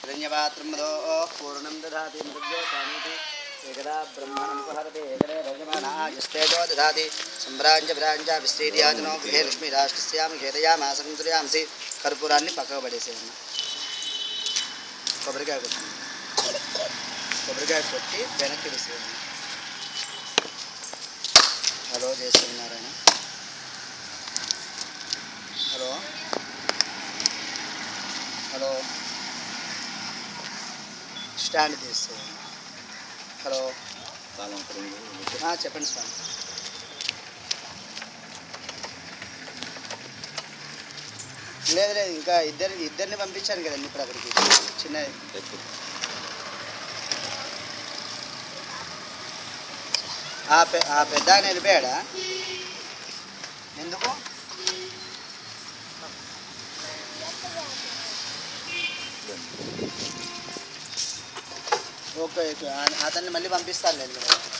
హిరణ్యపాత్రమదో పూర్ణం దదాతి మృగ్యో స్వామీతి ఏకదా బ్రహ్మణముపహరతే ఏకదే రజమానాయస్తేజో దదాతి సంభ్రాంజ విరాంజ విశ్రీర్యాజనో గృహే లక్ష్మీ రాష్ట్రస్యామి హేతయామాసం తుర్యామసి కర్పూరాన్ని పక్కకు పడేసేయమ్మ కొబ్బరికాయ కొట్టి కొబ్బరికాయ కొట్టి వెనక్కి వేసేయమ్మ హలో చేస్తున్నారాయణ హలో హలో స్టాండ్ తీసేయండి హలో ఆ, చెప్పండి స్వామి లేదు లేదు ఇంకా ఇద్దరు ఇద్దరిని పంపించాను కదండి ఇప్పుడు అక్కడికి చిన్న ఆ పె ఆ పెద్ద ఆయన వెళ్ళిపోయాడా ఎందుకు ఓకే ఓకే ఆ- అతన్ని మళ్ళీ పంపిస్తాను నేను